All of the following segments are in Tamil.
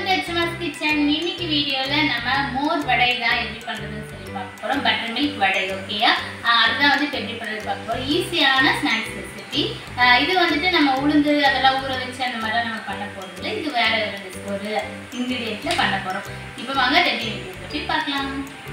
ஹெச்எம்எஸ் கிச்சன் இன்னைக்கு வீடியோவில் நம்ம மோர் வடை தான் எப்படி பண்ணுறதுன்னு சொல்லி பார்க்க போகிறோம் பட்டர் மில்க் வடை ஓகேயா அதுதான் வந்து இப்போ எப்படி பண்ணுறது பார்க்க போகிறோம் ஈஸியான ஸ்நாக்ஸ் ரெசிபி இது வந்துட்டு நம்ம உளுந்து அதெல்லாம் ஊற வச்சு அந்த மாதிரிலாம் நம்ம பண்ண போகிறது இல்லை இது வேற ஒரு ஒரு இன்க்ரீடியண்ட்டில் பண்ண போகிறோம் இப்போ வாங்க ரெடி வீடியோஸ் எப்படி பார்க்கலாம்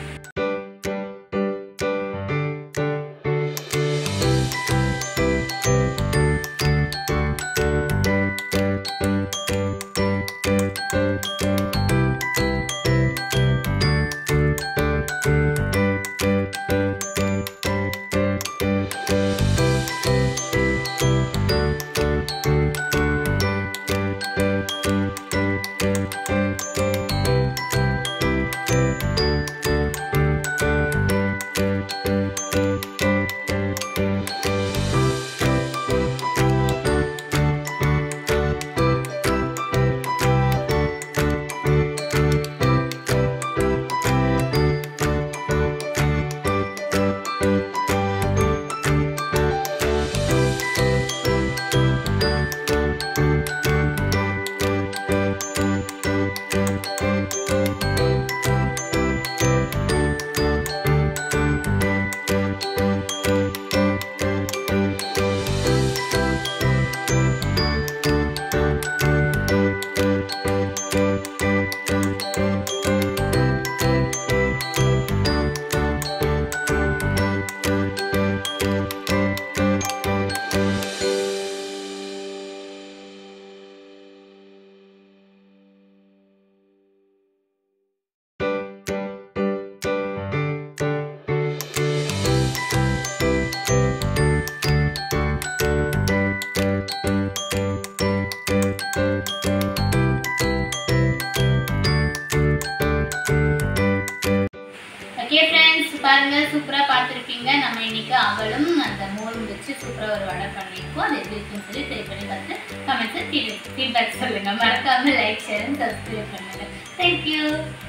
ஓகே ஃப்ரெண்ட்ஸ் பாருங்க சூப்பராக பார்த்துருப்பீங்க நம்ம இன்னைக்கு அவளும் அந்த மோரும் வச்சு சூப்பராக ஒரு வடை பண்ணியிருக்கோம் அது எப்படி இருக்குன்னு சொல்லி ட்ரை பண்ணி பார்த்து கமெண்ட்ஸில் ஃபீட்பேக் சொல்லுங்கள் மறக்காமல் லைக் ஷேர் சப்ஸ்கிரைப் பண்ணுங்கள் தேங்க்யூ